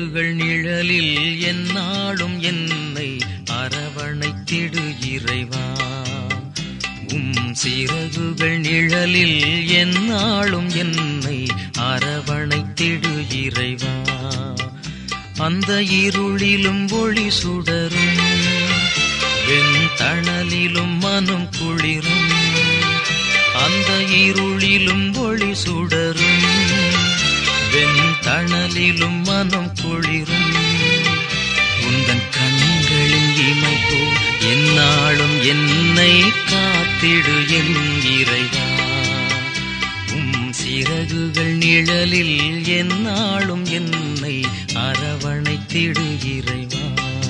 சிறகுகள் நிழலில் எந்நாளும் என்னை அரவணைத்திடு இறைவா உம் சிறகுகள் நிழலில் எந்நாளும் என்னை அரவணைத்திடு இறைவா அந்த இருளிலும் ஒளி சுடரும் வெண்தணலிலும் மனம் குளிரும் அந்த இருளிலும் ஒளி சுடரும் வெண்தணலிலும் மனம் குளிரும் உந்தன் கண்களின் இமை போல் எந்நாளும் என்னை காத்திடு என் இறைவா உம் சிறகுகள் நிழலில் எந்நாளும் என்னை அரவணைத்திடு இறைவா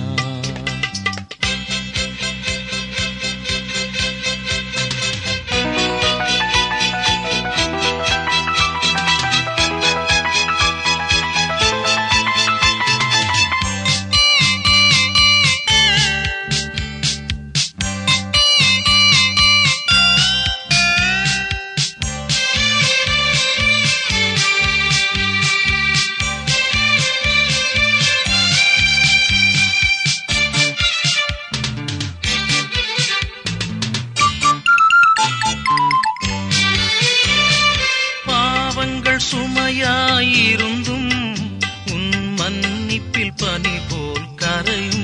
பாவங்கள் சுமையாயிருந்தும் உன் மன்னிப்பில் பனி போல் கரையும்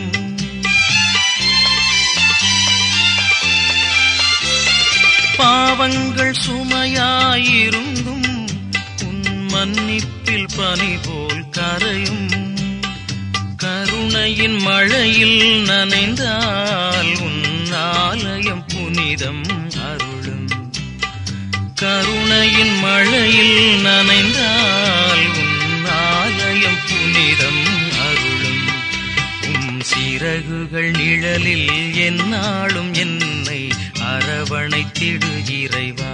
பாவங்கள் சுமையாயிருந்தும் உன் மன்னிப்பில் பனி போல் கரையும் கருணையின் மழையில் நனைந்தால் உன் ஆலயம் புனிதம் அருளும் கருணையின் மழையில் நனைந்தால் உன் ஆலயம் புனிதம் அருளும் உம் சிறகுகள் நிழலில் எந்நாளும் என்னை அரவணைத்திடு இறைவா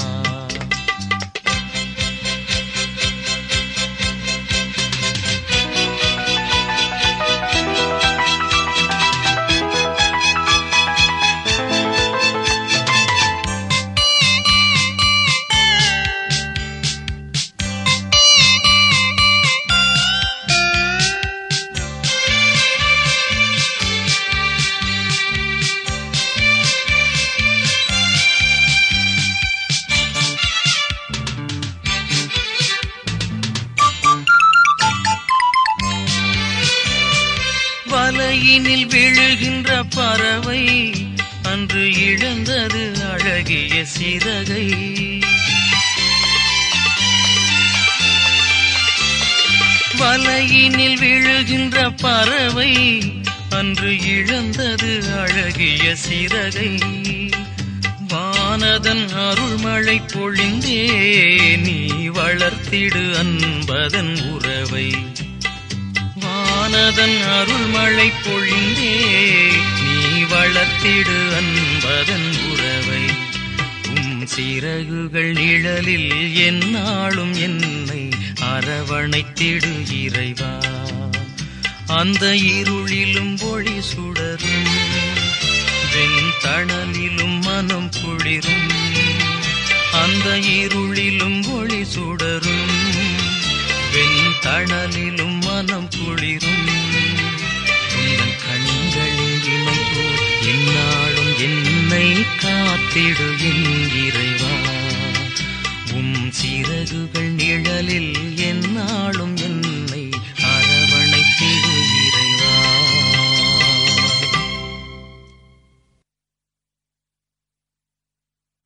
வலையினில் விழுகின்ற பறவை அன்று இழந்தது அழகிய சிறகை வலையினில் விழுகின்ற பறவை அன்று இழந்தது அழகிய சிறகை வானதன் அருள்மழை பொழிந்தே நீ வளர்த்திடு அன்பதன் உறவை வானதன் அருள்மழை பொழிந்தே நீ வளர்த்திடு அன்பதன் உறவை உம் சிறகுகள் நிழலில் எந்நாளும் என்னை அரவணைத்திடு இறைவா அந்த இருளிலும் ஒளி சுடரும் வெண்தணலிலும் மனம் குளிரும் அந்த இருளிலும் ஒளி சுடரும் வெண்தணலிலும் மனம் குளிரும் உந்தன் கண்களின் இமை போல் இந்நாளும் என்னை காத்திடு என் இறைவா உம் சிறகுகள் நிழலில் எந்நாளும்